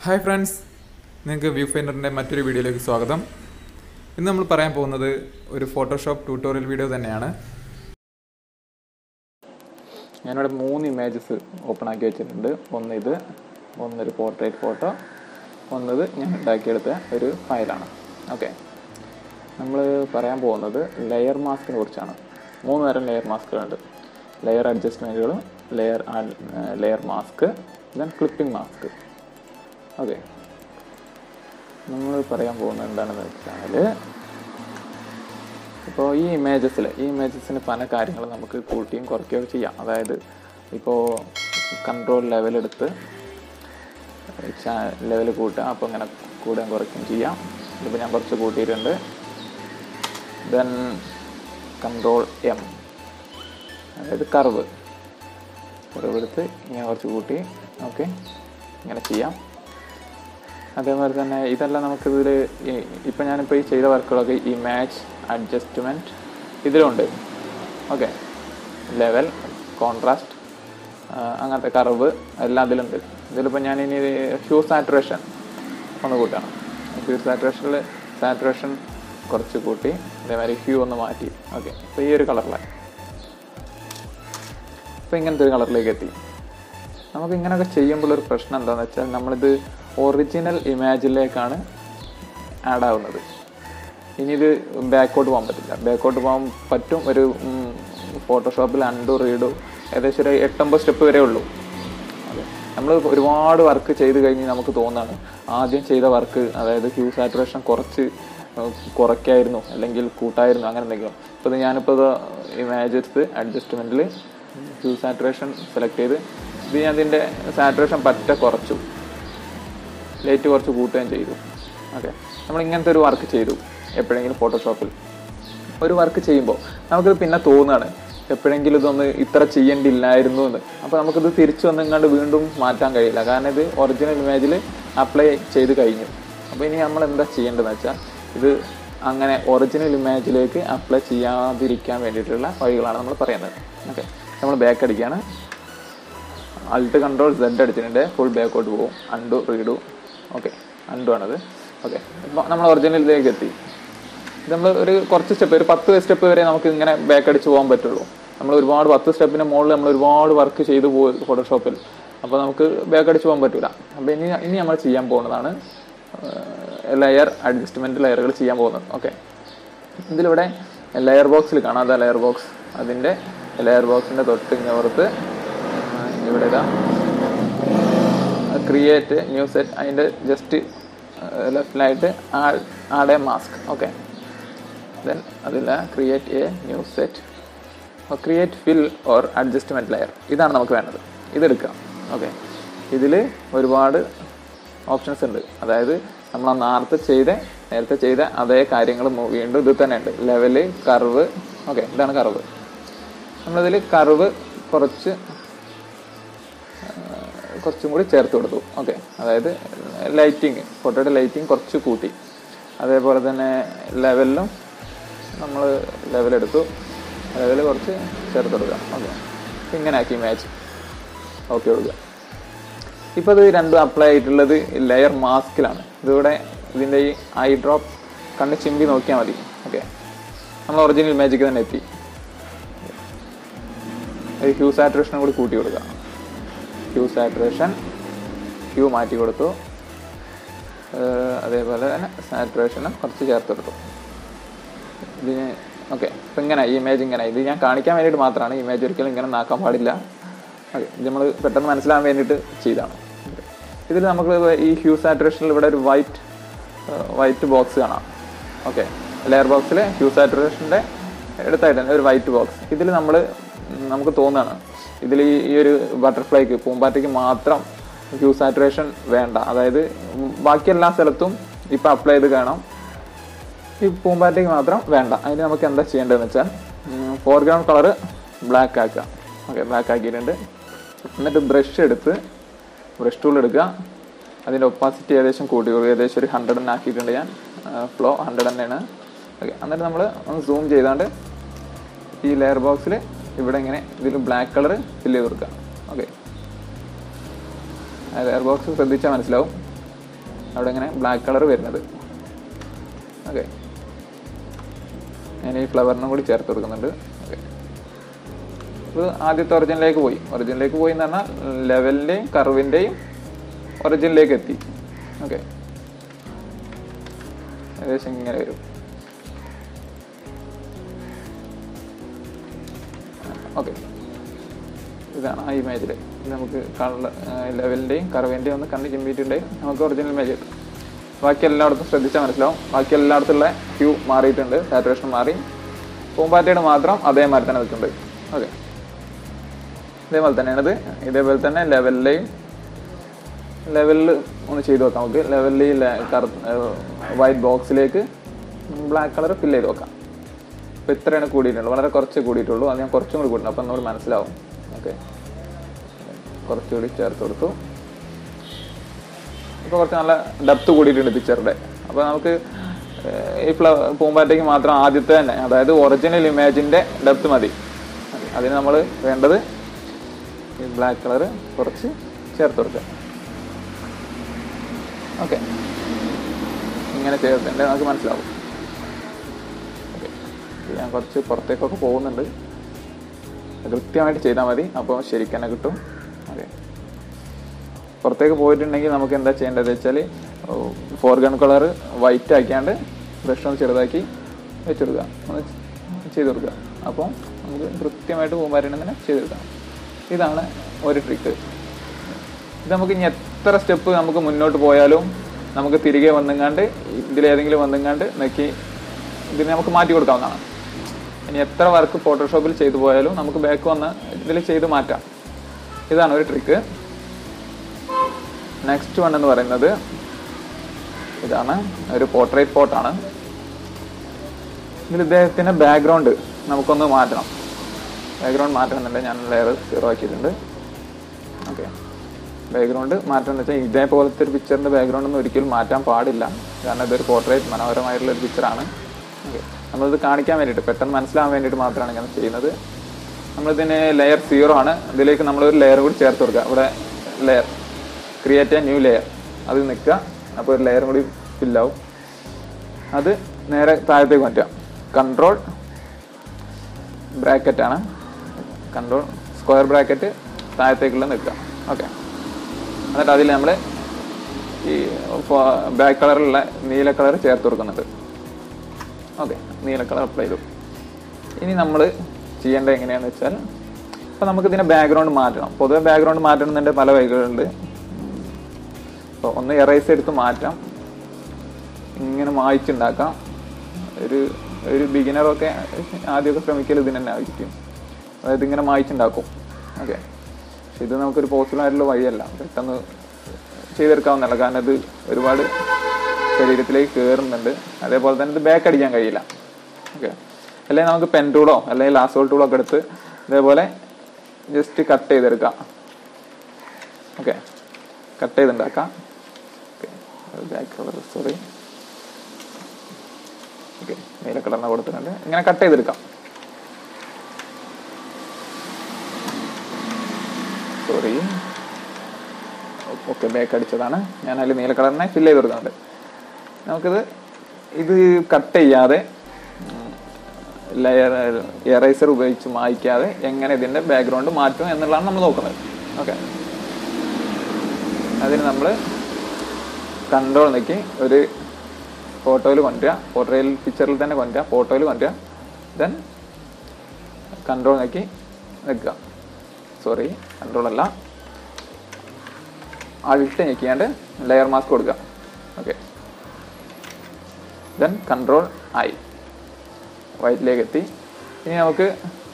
hi friends നിങ്ങൾക്ക് view ഫൈൻഡറിൻ്റെ മറ്റൊരു വീഡിയോയിലേക്ക് സ്വാഗതം ഇന്ന് നമ്മൾ പറയാൻ പോകുന്നത് ഒരു ഫോട്ടോഷോപ്പ് ട്യൂട്ടോറിയൽ വീഡിയോ തന്നെയാണ് ഞാനിവിടെ മൂന്ന് ഇമേജസ് ഓപ്പൺ ആക്കി വെച്ചിട്ടുണ്ട് ഒന്ന് ഇത് ഒന്നൊരു പോർട്രേറ്റ് ഫോട്ടോ ഒന്നത് ഞാൻ ഉണ്ടാക്കിയെടുത്ത ഒരു ഫയലാണ് ഓക്കെ നമ്മൾ പറയാൻ പോകുന്നത് ലെയർ മാസ്കിനെ കുറിച്ചാണ് മൂന്ന് തരം ലെയർ മാസ്കുകളുണ്ട് ലെയർ അഡ്ജസ്റ്റ്മെൻറ്റുകളും layer layer mask then clipping mask okay നമ്മൾ പറയാൻ പോകുന്നത് എന്താണെന്ന് വെച്ചാൽ ഇപ്പോൾ ഈ ഇമേജസിൽ ഈ ഇമേജസിന് പല കാര്യങ്ങളും നമുക്ക് കൂട്ടിയും കുറയ്ക്കുകയൊക്കെ ചെയ്യാം അതായത് ഇപ്പോൾ കൺട്രോൾ ലെവൽ എടുത്ത് ലെവൽ കൂട്ടുക അപ്പോൾ ഇങ്ങനെ കൂടുകയും കുറയ്ക്കുകയും ചെയ്യാം ഇതിപ്പോൾ ഞാൻ കുറച്ച് കൂട്ടിയിട്ടുണ്ട് ദെൻ കൺട്രോൾ എം അതായത് കർവ് കർവ് എടുത്ത് ഇങ്ങനെ കുറച്ച് കൂട്ടി ഓക്കെ ഇങ്ങനെ ചെയ്യാം അതേപോലെ തന്നെ ഇതെല്ലാം നമുക്കിതിൽ ഇപ്പം ഞാനിപ്പോൾ ഈ ചെയ്ത വർക്കുകളൊക്കെ ഇമേജ് അഡ്ജസ്റ്റ്മെൻറ്റ് ഇതിലുണ്ട് ഓക്കെ ലെവൽ കോൺട്രാസ്റ്റ് അങ്ങനത്തെ കർവ് എല്ലാം അതിലുണ്ട് ഇതിലിപ്പോൾ ഞാൻ ഇനി ഹ്യൂ സാറ്റുറേഷൻ ഒന്ന് കൂട്ടണം ഹ്യൂ സാറ്റുറേഷനിൽ സാറ്റുറേഷൻ കുറച്ച് കൂട്ടി അതേമാതിരി ഹ്യൂ ഒന്ന് മാറ്റി ഓക്കെ അപ്പോൾ ഈ ഒരു കളറിലായി ഇപ്പോൾ ഇങ്ങനത്തെ ഒരു കളറിലേക്ക് എത്തി നമുക്ക് ഇങ്ങനെയൊക്കെ ചെയ്യുമ്പോൾ ഒരു പ്രശ്നം എന്താണെന്ന് വെച്ചാൽ നമ്മളിത് ഒറിജിനൽ ഇമേജിലേക്കാണ് ആഡ് ആവുന്നത് ഇനി ഇത് ബാക്കോട്ട് പോകാൻ പറ്റില്ല ബാക്കോട്ട് പോകാൻ പറ്റും ഒരു ഫോട്ടോഷോപ്പിൽ അണ്ടു റീഡു ഏകദേശം ഒരു എട്ടൊമ്പത് സ്റ്റെപ്പ് വരെ ഉള്ളൂ അതെ നമ്മൾ ഒരുപാട് വർക്ക് ചെയ്ത് കഴിഞ്ഞ് നമുക്ക് തോന്നാണ് ആദ്യം ചെയ്ത വർക്ക് അതായത് ഹ്യൂ സാറ്റുറേഷൻ കുറച്ച് കുറയ്ക്കായിരുന്നു അല്ലെങ്കിൽ കൂട്ടായിരുന്നു അങ്ങനെ എന്തെങ്കിലും ഇപ്പോൾ ഇത് ഞാനിപ്പോൾ ഇത് ഇമേജ് എടുത്ത് അഡ്ജസ്റ്റ്മെൻറ്റിൽ ഹ്യൂ സാറ്റുറേഷൻ സെലക്ട് ചെയ്ത് ഇത് ഞാൻ ഇതിൻ്റെ സാറ്റുറേഷൻ പറ്റ കുറച്ചു ലൈറ്റ് കുറച്ച് കൂട്ടുകയും ചെയ്തു ഓക്കെ നമ്മൾ ഇങ്ങനത്തെ ഒരു വർക്ക് ചെയ്തു എപ്പോഴെങ്കിലും ഫോട്ടോഷോപ്പിൽ ഒരു വർക്ക് ചെയ്യുമ്പോൾ നമുക്കിത് പിന്നെ തോന്നുകയാണ് എപ്പോഴെങ്കിലും ഇതൊന്ന് ഇത്ര ചെയ്യേണ്ടില്ലായിരുന്നു എന്ന് അപ്പോൾ നമുക്കിത് തിരിച്ചു വന്ന് ഇങ്ങോട്ട് വീണ്ടും മാറ്റാൻ കഴിയില്ല കാരണം ഇത് ഒറിജിനൽ ഇമേജിൽ അപ്ലൈ ചെയ്ത് കഴിഞ്ഞു അപ്പോൾ ഇനി നമ്മൾ എന്താ ചെയ്യേണ്ടതെന്ന് വെച്ചാൽ ഇത് അങ്ങനെ ഒറിജിനൽ ഇമേജിലേക്ക് അപ്ലൈ ചെയ്യാതിരിക്കാൻ വേണ്ടിയിട്ടുള്ള വഴികളാണ് നമ്മൾ പറയുന്നത് ഓക്കെ നമ്മൾ ബാക്ക് അടിക്കുകയാണ് അൾട്ട് കൺട്രോൾ സെഡ് അടിച്ചിട്ടുണ്ട് ഫുൾ ബാക്കോട്ട് പോകും അണ്ടു റീഡു ഓക്കെ അണ്ടു ആണത് ഓക്കെ ഇപ്പോൾ നമ്മൾ ഒറിജിനലിലേക്ക് എത്തി നമ്മൾ ഒരു കുറച്ച് സ്റ്റെപ്പ് ഒരു പത്ത് സ്റ്റെപ്പ് വരെ നമുക്ക് ഇങ്ങനെ ബാക്ക് അടിച്ച് പോകാൻ പറ്റുള്ളൂ നമ്മൾ ഒരുപാട് പത്ത് സ്റ്റെപ്പിന് മുകളിൽ നമ്മൾ ഒരുപാട് വർക്ക് ചെയ്തു പോയി ഫോട്ടോഷോപ്പിൽ അപ്പോൾ നമുക്ക് ബാക്ക് അടിച്ച് പോകാൻ പറ്റില്ല അപ്പോൾ ഇനി ഇനി നമ്മൾ ചെയ്യാൻ പോകുന്നതാണ് ലെയർ അഡ്ജസ്റ്റ്മെൻറ്റ് ലെയറുകൾ ചെയ്യാൻ പോകുന്നത് ഓക്കെ ഇതിലിവിടെ ലെയർ ബോക്സിൽ കാണാം അതാ ലെയർ ബോക്സ് അതിൻ്റെ ലെയർ ബോക്സിൻ്റെ തൊട്ട് ഇങ്ങോർത്ത് ഇവിടെ ഇതാ ക്രിയേറ്റ് ന്യൂ സെറ്റ് അതിൻ്റെ ജസ്റ്റ് ലെഫ്റ്റിലായിട്ട് add a mask okay then അതില്ല create a new set create fill or adjustment layer ഇതാണ് നമുക്ക് വേണ്ടത് ഇതെടുക്കാം ഓക്കെ ഇതിൽ ഒരുപാട് ഓപ്ഷൻസ് ഉണ്ട് അതായത് നമ്മൾ ആ നേരത്തെ ചെയ്ത നേരത്തെ ചെയ്ത അതേ കാര്യങ്ങൾ വീണ്ടും ഇത് തന്നെ ഉണ്ട് ലെവല് കർവ് ഓക്കെ ഇതാണ് കർവ് നമ്മളിതിൽ കർവ് കുറച്ച് കുറച്ചും കൂടി ചേർത്ത് കൊടുത്തു ഓക്കെ അതായത് ലൈറ്റിങ് ഫോട്ടോയുടെ ലൈറ്റിങ് കുറച്ച് കൂട്ടി അതേപോലെ തന്നെ ലെവലിലും നമ്മൾ ലെവലെടുത്തു ലെവൽ കുറച്ച് ചേർത്ത് കൊടുക്കുക ഓക്കെ ഇങ്ങനെ ആക്കി മാച്ച് ഓക്കെ കൊടുക്കുക ഇപ്പോൾ ഇത് രണ്ടും അപ്ലൈ ആയിട്ടുള്ളത് ലെയർ മാസ്കിലാണ് ഇതിവിടെ ഇതിൻ്റെ ഈ ഐ ഡ്രോപ്പ് കണ്ണ് ചിമ്പി നോക്കിയാൽ മതി ഓക്കെ നമ്മൾ ഒറിജിനൽ ഇമേജിക്ക് തന്നെ എത്തി ഹ്യൂ സാറ്റുറേഷനും കൂടി കൂട്ടി കൊടുക്കുക ഹ്യൂ സാറ്റുറേഷൻ ഹ്യൂ മാറ്റി കൊടുത്തു അതേപോലെ തന്നെ സാറ്റുറേഷനും കുറച്ച് ചേർത്ത് കൊടുത്തു ഇതിന് ഓക്കെ ഇപ്പം ഇങ്ങനെ ഈ ഇമേജ് ഇങ്ങനെ ഇത് ഞാൻ കാണിക്കാൻ വേണ്ടിയിട്ട് മാത്രമാണ് ഇമേജ് ഒരിക്കലും ഇങ്ങനെ നാക്കാൻ പാടില്ല ഓക്കെ ഇത് നമ്മൾ പെട്ടെന്ന് മനസ്സിലാകാൻ വേണ്ടിയിട്ട് ചെയ്താണ് ഇതിൽ നമുക്ക് ഈ ഹ്യൂ സാറ്റുറേഷനിൽ ഇവിടെ ഒരു വൈറ്റ് വൈറ്റ് ബോക്സ് കാണാം ഓക്കെ ലെയർ ബോക്സിൽ ഹ്യൂ സാറ്റുറേഷൻ്റെ എടുത്തായിട്ട് തന്നെ ഒരു വൈറ്റ് ബോക്സ് ഇതിൽ നമ്മൾ നമുക്ക് തോന്നുകയാണ് ഇതിൽ ഈ ഒരു ബട്ടർഫ്ലൈക്ക് പൂമ്പാറ്റയ്ക്ക് മാത്രം ഹ്യൂ സാറ്റുറേഷൻ വേണ്ട അതായത് ബാക്കി എല്ലാ സ്ഥലത്തും ഇപ്പം അപ്ലൈ ചെയ്ത് കാണാം ഈ പൂമ്പാറ്റയ്ക്ക് മാത്രം വേണ്ട അതിന് നമുക്ക് എന്താ ചെയ്യേണ്ടതെന്ന് വെച്ചാൽ ഫോർഗ്രൗണ്ട് കളർ ബ്ലാക്ക് ആക്കുക ഓക്കെ ബ്ലാക്ക് ആക്കിയിട്ടുണ്ട് എന്നിട്ട് ബ്രഷ് എടുത്ത് ബ്രഷ് ടൂൾ എടുക്കുക അതിൻ്റെ ഒപ്പാസിറ്റി ഏകദേശം കൂട്ടി കൊടുക്കുക ഏകദേശം ഒരു ഹൺഡ്രഡ് തന്നെ ആക്കിയിട്ടുണ്ട് ഞാൻ ഫ്ലോ ഹൺഡ്രഡ് തന്നെയാണ് ഓക്കെ എന്നിട്ട് നമ്മൾ ഒന്ന് സൂം ചെയ്താണ്ട് ഈ ലെയർ ബോക്സിൽ ഇവിടെ ഇങ്ങനെ ഇതിൽ ബ്ലാക്ക് കളർ ഫില്ല് ചെയ്ത് കൊടുക്കുക ഓക്കെ ലെയർ ബോക്സ് ശ്രദ്ധിച്ചാൽ മനസ്സിലാവും അവിടെ ഇങ്ങനെ ബ്ലാക്ക് കളർ വരുന്നത് ഓക്കെ ഞാൻ ഈ ഫ്ലവറിനും കൂടി ചേർത്ത് കൊടുക്കുന്നുണ്ട് ഓക്കെ ഇത് ആദ്യത്തെ ഒറിജിനിലേക്ക് പോയി ഒറിജിനിലേക്ക് പോയി എന്ന് പറഞ്ഞാൽ ലെവലിൻ്റെയും കർവിൻ്റെയും ഒറിജിനിലേക്ക് എത്തി ഓക്കെ ഏകദേശം ഇങ്ങനെ വരും ഓക്കെ ഇതാണ് ആ ഇമേജിൽ നമുക്ക് കളർ ലെവലിൻ്റെയും കർവിൻ്റെയും ഒന്ന് കണ്ണ് ചിമ്മിയിട്ടുണ്ടെങ്കിൽ നമുക്ക് ഒറിജിനൽ ഇമേജ് കിട്ടും ബാക്കി എല്ലായിടത്തും ശ്രദ്ധിച്ചാൽ മനസ്സിലാവും ബാക്കി എല്ലായിടത്തുള്ള ഹ്യൂ മാറിയിട്ടുണ്ട് സാറ്റുറേഷൻ മാറി പൂമ്പാറ്റയുടെ മാത്രം അതേമാതിരി തന്നെ നിൽക്കുന്നുണ്ട് ഓക്കെ ഇതേപോലെ തന്നെയാണിത് ഇതേപോലെ തന്നെ ലെവലിലെയും ലെവലിൽ ഒന്ന് ചെയ്ത് നോക്കാം നമുക്ക് ലെവലിൽ വൈറ്റ് ബോക്സിലേക്ക് ബ്ലാക്ക് കളർ ഫില്ല് ചെയ്ത് നോക്കാം അപ്പോൾ ഇത്രയാണ് കൂടിയിട്ടുണ്ട് വളരെ കുറച്ച് കൂടിയിട്ടുള്ളൂ അത് ഞാൻ കുറച്ചും കൂടി കൂട്ടണം അപ്പം എന്നോട് മനസ്സിലാവും ഓക്കെ കുറച്ചുകൂടി ചേർത്ത് കൊടുത്തു ഇപ്പോൾ കുറച്ച് നല്ല ഡെപ്ത് കൂടിയിട്ടുണ്ട് പിക്ചറിൻ്റെ അപ്പോൾ നമുക്ക് ഏഹ്, ഈ ഫ്ല പൂമ്പാറ്റയ്ക്ക് മാത്രം ആദ്യത്തെ തന്നെ അതായത് ഒറിജിനൽ ഇമേജിൻ്റെ ഡെപ്ത് മതി അതിന് നമ്മൾ വേണ്ടത് ഈ ബ്ലാക്ക് കളർ കുറച്ച് ചേർത്ത് കൊടുക്കുക ഓക്കെ ഇങ്ങനെ ചേർത്തിട്ട് നമുക്ക് മനസ്സിലാവും ഓക്കെ ഞാൻ കുറച്ച് പുറത്തേക്കൊക്കെ പോകുന്നുണ്ട് കൃത്യമായിട്ട് ചെയ്താൽ മതി അപ്പോൾ ശരിക്കും തന്നെ കിട്ടും ഓക്കെ പുറത്തേക്ക് പോയിട്ടുണ്ടെങ്കിൽ നമുക്ക് എന്താ ചെയ്യേണ്ടത് വെച്ചാൽ ഫോർഗൺ കളർ വൈറ്റ് ആക്കിയാണ്ട് ബ്രഷ് ഒന്ന് ചെറുതാക്കി വെച്ചെടുക്കുക ഒന്ന് ചെയ്ത് കൊടുക്കുക അപ്പോൾ നമുക്ക് കൃത്യമായിട്ട് പോകുമ്പോൾ തന്നെ ചെയ്തെടുക്കാം ഇതാണ് ഒരു ട്രിക്ക് ഇത് നമുക്ക് ഇനി എത്ര സ്റ്റെപ്പ് നമുക്ക് മുന്നോട്ട് പോയാലും നമുക്ക് തിരികെ വന്നുങ്ങാണ്ട് ഇതിലേതെങ്കിലും വന്നുങ്ങാണ്ട് നോക്കി ഇതിനെ നമുക്ക് മാറ്റി കൊടുക്കാവുന്നതാണ് ഇനി എത്ര വർക്ക് ഫോട്ടോഷോപ്പിൽ ചെയ്തു പോയാലും നമുക്ക് ബാക്ക് വന്ന് ഇതിൽ ചെയ്ത് മാറ്റാം ഇതാണ് ഒരു ട്രിക്ക് നെക്സ്റ്റ് വൺ എന്ന് പറയുന്നത് ഇതാണ് ഒരു പോർട്രേറ്റ് ഫോട്ടാണ് ഇതിൽ ഇദ്ദേഹത്തിൻ്റെ ബാക്ക്ഗ്രൗണ്ട് നമുക്കൊന്ന് മാറ്റണം ബാക്ക്ഗ്രൗണ്ട് മാറ്റണമെന്നുണ്ടെങ്കിൽ ഞാൻ ലെയർ സീറോ ആക്കിയിട്ടുണ്ട് ഓക്കെ ബാക്ക്ഗ്രൗണ്ട് മാറ്റം എന്ന് വെച്ചാൽ ഇതേപോലത്തെ ഒരു പിക്ചറിൻ്റെ ബാക്ക്ഗ്രൗണ്ട് ഒന്നും ഒരിക്കലും മാറ്റാൻ പാടില്ല കാരണം ഇതൊരു പോർട്രേറ്റ് മനോഹരമായിട്ടുള്ള ഒരു പിക്ചറാണ് ഓക്കെ നമ്മളിത് കാണിക്കാൻ വേണ്ടിയിട്ട് പെട്ടെന്ന് മനസ്സിലാവാൻ വേണ്ടിയിട്ട് മാത്രമാണ് ഇങ്ങനെ ചെയ്യുന്നത് നമ്മളിതിന് ലെയർ സീറോ ആണ് ഇതിലേക്ക് നമ്മളൊരു ലെയർ കൂടി ചേർത്ത് കൊടുക്കുക ഇവിടെ layer create a new layer അത് നിൽക്കുക അപ്പോൾ ഒരു ലെയറും കൂടി ഫില്ലാവും അത് നേരെ താഴത്തേക്ക് മാറ്റുക കൺട്രോൾ ബ്രാക്കറ്റാണ് കൺട്രോൾ സ്ക്വയർ ബ്രാക്കറ്റ് താഴത്തേക്കുള്ള നിൽക്കുക ഓക്കെ എന്നിട്ട് അതിൽ നമ്മൾ ഈ ബ്ലാക്ക് കളറിലുള്ള നീല കളർ ചേർത്ത് കൊടുക്കുന്നുണ്ട് ഓക്കെ നീല കളർ അപ്ലൈ ചെയ്തു ഇനി നമ്മൾ ചെയ്യേണ്ടത് എങ്ങനെയാണെന്ന് വെച്ചാൽ ഇപ്പോൾ നമുക്ക് ഇതിൻ്റെ ബാക്ക്ഗ്രൗണ്ട് മാറ്റണം പൊതുവെ ബാക്ക്ഗ്രൗണ്ട് മാറ്റണമെന്നുണ്ടെങ്കിൽ പല വഴികളുണ്ട് അപ്പോൾ ഒന്ന് എറൈസ് എടുത്ത് മാറ്റാം ഇങ്ങനെ മായ്ച്ചുണ്ടാക്കാം ഒരു ഒരു ബിഗിനറൊക്കെ ആദ്യമൊക്കെ ശ്രമിക്കൽ ഇതിന് തന്നെ ആയിരിക്കും അതായത് ഇങ്ങനെ മായ്ച്ചുണ്ടാക്കും ഓക്കെ പക്ഷെ ഇത് നമുക്കൊരു പോസിബിൾ ആയിട്ടുള്ള വഴിയല്ല പെട്ടെന്ന് ചെയ്തെടുക്കാവുന്നതല്ല കാരണം ഇത് ഒരുപാട് ശരീരത്തിലേക്ക് കയറുന്നുണ്ട് അതേപോലെ തന്നെ ഇത് ബാക്ക് അടിക്കാൻ കഴിയില്ല ഓക്കെ അല്ലെങ്കിൽ നമുക്ക് പെൻ ടൂളോ അല്ലെങ്കിൽ ലാസോൾ ടൂളോ ഒക്കെ എടുത്ത് ഇതേപോലെ ജസ്റ്റ് കട്ട് ചെയ്തെടുക്കാം ഓക്കെ കട്ട് ചെയ്തുണ്ടാക്കാം okay back colour sorry okay നീല കളറിന് കൊടുത്തിട്ടുണ്ട് ഇങ്ങനെ കട്ട് ചെയ്തെടുക്കാം സോറി ഓക്കെ ബാക്ക് അടിച്ചതാണ് ഞാൻ അതിൽ നീല കളറിനെ ഫില്ല് ചെയ്ത് കൊടുക്കുന്നുണ്ട് നമുക്കിത് ഇത് കട്ട് ചെയ്യാതെ ലെയർ എറൈസർ ഉപയോഗിച്ച് മായ്ക്കാതെ എങ്ങനെ ഇതിൻ്റെ ബാക്ക്ഗ്രൗണ്ട് മാറ്റും എന്നുള്ളതാണ് നമ്മൾ നോക്കുന്നത് ഓക്കെ അതിന് നമ്മൾ കൺട്രോൾ നിൽക്കി ഒരു ഫോട്ടോയിൽ കൊണ്ടുവരിക ഫോട്ടോയിൽ പിക്ചറിൽ തന്നെ കൊണ്ടുവരിക ഫോട്ടോയിൽ കൊണ്ടുവരിക ദെൻ കൺട്രോൾ നോക്കി നിൽക്കുക സോറി കൺട്രോൾ അല്ല അൾട്ട് ഞെക്കിയാണ്ട് ലെയർ മാസ്ക് കൊടുക്കുക ഓക്കെ ദെൻ കൺട്രോൾ ആയി വൈറ്റിലേക്ക് എത്തി ഇനി നമുക്ക്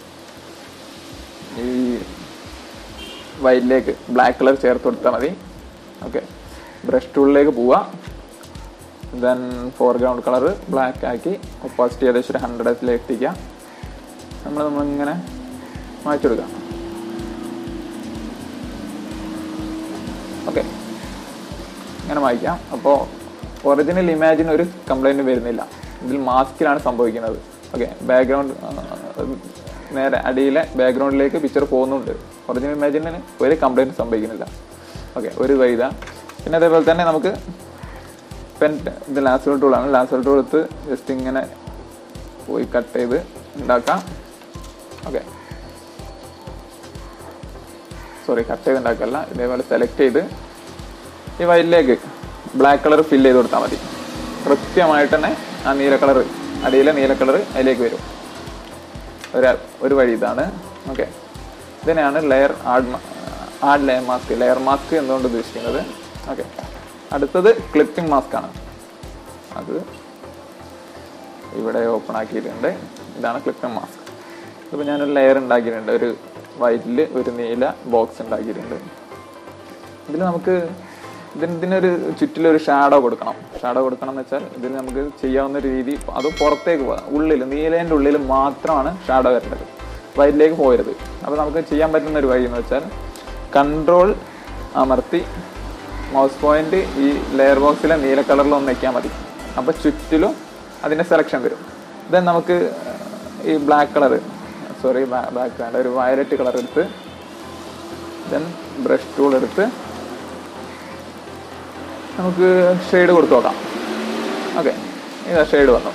ഈ വൈറ്റിലേക്ക് ബ്ലാക്ക് കളർ ചേർത്ത് കൊടുത്താൽ മതി ഓക്കെ ബ്രഷ് ടൂളിലേക്ക് പോവുക ദെൻ ഫോർഗ്രൗണ്ട് കളർ ബ്ലാക്ക് ആക്കി ഒപ്പോസിറ്റ് ഏകദേശം ഒരു ഹൺഡ്രഡിലേക്ക് എത്തിക്കുക നമ്മൾ നമ്മളിങ്ങനെ മാറ്റിയെടുക്കാം ഓക്കെ ഇങ്ങനെ വായിക്കാം അപ്പോൾ ഒറിജിനൽ ഇമാജിന് ഒരു കംപ്ലൈൻറ്റ് വരുന്നില്ല ഇതിൽ മാസ്കിലാണ് സംഭവിക്കുന്നത് ഓക്കെ ബാക്ക്ഗ്രൗണ്ട് നേരെ അടിയിലെ ബാക്ക്ഗ്രൗണ്ടിലേക്ക് പിക്ചർ പോകുന്നുണ്ട് ഒറിജിനൽ ഇമാജിന് ഒരു കംപ്ലൈൻറ്റ് സംഭവിക്കുന്നില്ല ഓക്കെ ഒരു വൈദ പിന്നെ അതേപോലെ തന്നെ നമുക്ക് പെൻ ഇത് ലാസർ ടൂളാണ് ലാസർ ടൂൾ എടുത്ത് ജസ്റ്റ് ഇങ്ങനെ പോയി കട്ട് ചെയ്ത് ഉണ്ടാക്കാം ഓക്കെ സോറി കട്ട് ചെയ്ത് ഉണ്ടാക്കല്ല ഇതേപോലെ സെലക്ട് ചെയ്ത് ഈ വയലിലേക്ക് ബ്ലാക്ക് കളർ ഫില്ല് ചെയ്ത് കൊടുത്താൽ മതി കൃത്യമായിട്ട് തന്നെ ആ നീല കളർ അടിയിലെ നീല കളർ അതിലേക്ക് വരും ഒരു ഒരു വഴി ഇതാണ് ഓക്കെ ഇതിനെയാണ് layer add add layer mask layer mask എന്നുകൊണ്ട് ഉദ്ദേശിക്കുന്നത് ഓക്കെ അടുത്തത് ക്ലിപ്പിംഗ് മാസ്ക് ആണ് അത് ഇവിടെ ഓപ്പൺ ആക്കിയിട്ടുണ്ട് ഇതാണ് ക്ലിപ്പിംഗ് മാസ്ക് ഇതിപ്പോൾ ഞാനൊരു ലെയർ ഉണ്ടാക്കിയിട്ടുണ്ട് ഒരു വൈറ്റിൽ ഒരു നീല ബോക്സ് ഉണ്ടാക്കിയിട്ടുണ്ട് ഇതിൽ നമുക്ക് ഇതിന് ഇതിനൊരു ചുറ്റിലൊരു ഷാഡോ കൊടുക്കണം ഷാഡോ കൊടുക്കണം എന്ന് വെച്ചാൽ ഇതിൽ നമുക്ക് ചെയ്യാവുന്ന ഒരു രീതി അത് പുറത്തേക്ക് പോകാം ഉള്ളിൽ നീലേൻ്റെ ഉള്ളിൽ മാത്രമാണ് ഷാഡോ വരേണ്ടത് വയലിലേക്ക് പോകരുത് അപ്പോൾ നമുക്ക് ചെയ്യാൻ പറ്റുന്ന ഒരു വഴി എന്ന് വെച്ചാൽ കൺട്രോൾ അമർത്തി മൗസ് പോയിന്റ് ഈ ലെയർ ബോക്സിലെ നീല കളറിൽ ഒന്ന് വയ്ക്കാൻ മതി അപ്പോൾ ചുറ്റിലും അതിൻ്റെ സെലക്ഷൻ വരും ദെൻ നമുക്ക് ഈ ബ്ലാക്ക് കളർ സോറി ബ്ലാക്ക് വേണ്ട ഒരു വയലറ്റ് കളർ എടുത്ത് ദെൻ ബ്രഷ് ടൂൾ എടുത്ത് നമുക്ക് ഷെയ്ഡ് കൊടുത്തു നോക്കാം ഓക്കെ ഇതാ ഷെയ്ഡ് വന്നു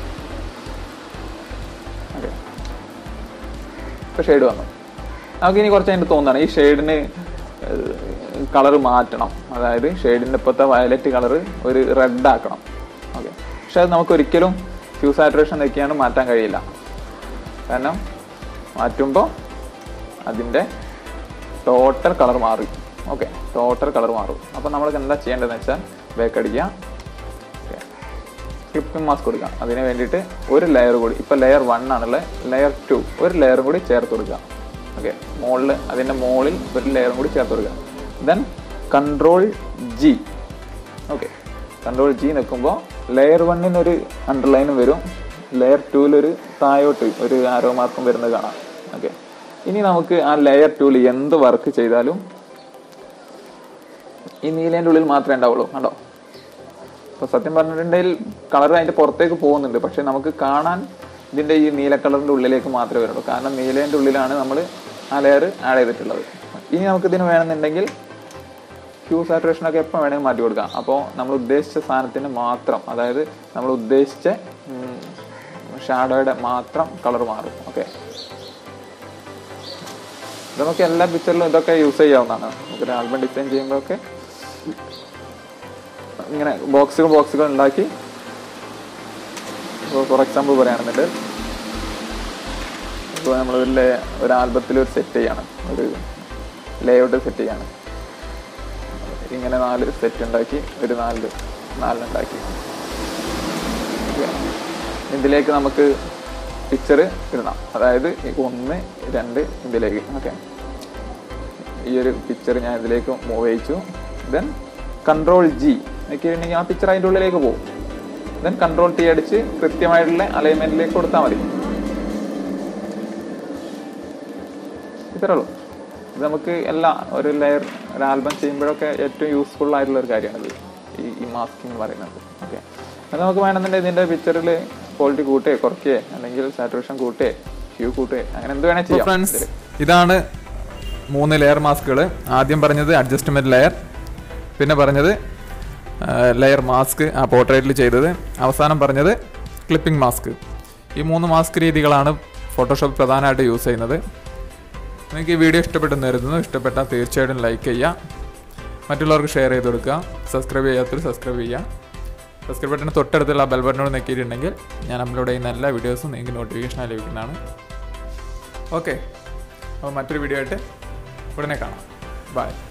ഓക്കെ ഇപ്പോൾ ഷെയ്ഡ് വന്നു നമുക്ക് ഇനി കുറച്ച് കഴിഞ്ഞിട്ട് തോന്നുകയാണ് ഈ ഷെയ്ഡിന് കളർ മാറ്റണം അതായത് ഷെയ്ഡിൻ്റെ ഇപ്പോഴത്തെ വയലറ്റ് കളർ ഒരു റെഡ് ആക്കണം ഓക്കെ പക്ഷെ അത് നമുക്ക് ഒരിക്കലും ഫ്യൂ സാറ്റുറേഷൻ വെക്കാണ്ട് മാറ്റാൻ കഴിയില്ല കാരണം മാറ്റുമ്പോൾ അതിൻ്റെ ടോട്ടൽ കളർ മാറി ഓക്കെ ടോട്ടൽ കളർ മാറും അപ്പോൾ നമ്മൾ എന്താ ചെയ്യേണ്ടതെന്ന് വെച്ചാൽ ബേക്ക് അടിക്കുക ക്ലിപ്പിംഗ് മാസ്ക് കൊടുക്കാം അതിന് വേണ്ടിയിട്ട് ഒരു ലെയർ കൂടി ഇപ്പോൾ ലെയർ വൺ ആണുള്ളത് ലെയർ ടു ഒരു ലെയറും കൂടി ചേർത്ത് കൊടുക്കുക ഓക്കെ മുകളിൽ അതിൻ്റെ മുകളിൽ ഒരു ലെയറും കൂടി ചേർത്ത് കൊടുക്കുക then control G okay control G നിൽക്കുമ്പോൾ ലെയർ വണ്ണിനൊരു അണ്ടർലൈനും വരും ലെയർ ടുവിലൊരു താഴോട്ട് ഒരു ആരോ മാർക്കും വരുന്നത് കാണാം ഓക്കെ ഇനി നമുക്ക് ആ ലെയർ ടൂവിൽ എന്ത് വർക്ക് ചെയ്താലും ഈ നീലേൻ്റെ ഉള്ളിൽ മാത്രമേ ഉണ്ടാവുള്ളൂ കണ്ടോ അപ്പോൾ സത്യം പറഞ്ഞിട്ടുണ്ടെങ്കിൽ കളർ അതിൻ്റെ പുറത്തേക്ക് പോകുന്നുണ്ട് പക്ഷെ നമുക്ക് കാണാൻ ഇതിൻ്റെ ഈ നീല കളറിൻ്റെ ഉള്ളിലേക്ക് മാത്രമേ വരുള്ളൂ കാരണം നീലേൻ്റെ ഉള്ളിലാണ് നമ്മൾ ആ ലെയർ ആഡ് ചെയ്തിട്ടുള്ളത് ഇനി നമുക്ക് ഇതിന് വേണമെന്നുണ്ടെങ്കിൽ ക്യൂ സാറ്റുറേഷൻ ഒക്കെ എപ്പോൾ വേണമെങ്കിൽ മാറ്റി കൊടുക്കാം അപ്പോൾ നമ്മൾ ഉദ്ദേശിച്ച സാധനത്തിന് മാത്രം അതായത് നമ്മൾ ഉദ്ദേശിച്ച ഷാഡോയുടെ മാത്രം കളർ മാറും ഓക്കെ ഇത് നമുക്ക് എല്ലാ പിക്ചറിലും ഇതൊക്കെ യൂസ് ചെയ്യാവുന്നതാണ് നമുക്കൊരു ആൽബം ഡിസൈൻ ചെയ്യുമ്പോഴൊക്കെ ഇങ്ങനെ ബോക്സുകൾ ബോക്സുകൾ ഉണ്ടാക്കി ഇപ്പോൾ ഫോർ എക്സാമ്പിൾ പറയുകയാണെന്നുണ്ട് ഇപ്പോൾ നമ്മൾ ഒരു ലേ ഒരു ആൽബത്തിൽ ഒരു സെറ്റ് ചെയ്യാണ് ഒരു ലേഔട്ട് സെറ്റ് ചെയ്യാണ് ഇങ്ങനെ നാല് സെറ്റ് ഉണ്ടാക്കി ഒരു നാല് നാലിനുണ്ടാക്കി ഇതിലേക്ക് നമുക്ക് പിക്ചർ ഇടണം അതായത് ഈ ഒന്ന് രണ്ട് ഇതിലേക്ക് ഓക്കെ ഈ ഒരു പിക്ചർ ഞാൻ ഇതിലേക്ക് മൂവ് ചെയ്യിച്ചു ദെൻ കൺട്രോൾ ജി നോക്കിയിട്ടുണ്ടെങ്കിൽ ആ പിക്ചർ അതിൻ്റെ ഉള്ളിലേക്ക് പോകും ദെൻ കൺട്രോൾ ടി അടിച്ച് കൃത്യമായിട്ടുള്ള അലൈൻമെന്റിലേക്ക് കൊടുത്താൽ മതി ഇത്രേ ഉള്ളൂ ഇത് നമുക്ക് എല്ലാ ഒരു ലെയർ ഒരു ആൽബം ചെയ്യുമ്പോഴൊക്കെ ഏറ്റവും യൂസ്ഫുൾ ആയിട്ടുള്ള ഒരു കാര്യമാണിത് ഈ ഈ മാസ്കിംഗ് എന്ന് പറയുന്നത് ഓക്കെ അത് നമുക്ക് വേണമെന്നുണ്ടെങ്കിൽ ഇതിൻ്റെ പിക്ചറിൽ ക്വാളിറ്റി കൂട്ടുകയോ കുറയ്ക്കുകയോ അല്ലെങ്കിൽ സാറ്റുറേഷൻ കൂട്ടുകയോ ക്യൂ കൂട്ടുകയോ അങ്ങനെ എന്ത് വേണേൽ ചെയ്യാം ഫ്രണ്ട്സ് ഇതാണ് മൂന്ന് ലെയർ മാസ്കുകൾ ആദ്യം പറഞ്ഞത് അഡ്ജസ്റ്റ്മെൻറ്റ് ലെയർ പിന്നെ പറഞ്ഞത് ലെയർ മാസ്ക് ആ പോർട്രേറ്റിൽ ചെയ്തത് അവസാനം പറഞ്ഞത് ക്ലിപ്പിംഗ് മാസ്ക് ഈ മൂന്ന് മാസ്ക് രീതികളാണ് ഫോട്ടോഷോപ്പ് പ്രധാനമായിട്ട് യൂസ് ചെയ്യുന്നത് നിങ്ങൾക്ക് ഈ വീഡിയോ ഇഷ്ടപ്പെട്ടെന്ന് കരുതുന്നു ഇഷ്ടപ്പെട്ടാൽ തീർച്ചയായിട്ടും ലൈക്ക് ചെയ്യുക മറ്റുള്ളവർക്ക് ഷെയർ ചെയ്ത് കൊടുക്കുക സബ്സ്ക്രൈബ് ചെയ്യാത്തവർ സബ്സ്ക്രൈബ് ചെയ്യുക സബ്സ്ക്രൈബ് ബട്ടന് തൊട്ടടുത്തുള്ള ബെൽ ബട്ടനോട് നെക്കിയിട്ടുണ്ടെങ്കിൽ ഞാൻ അപ്ലോഡ് ചെയ്യുന്ന എല്ലാ വീഡിയോസും നിങ്ങൾക്ക് നോട്ടിഫിക്കേഷനായി ലഭിക്കുന്നതാണ് ഓക്കെ അപ്പോൾ മറ്റൊരു വീഡിയോ ആയിട്ട് ഉടനെ കാണാം ബൈ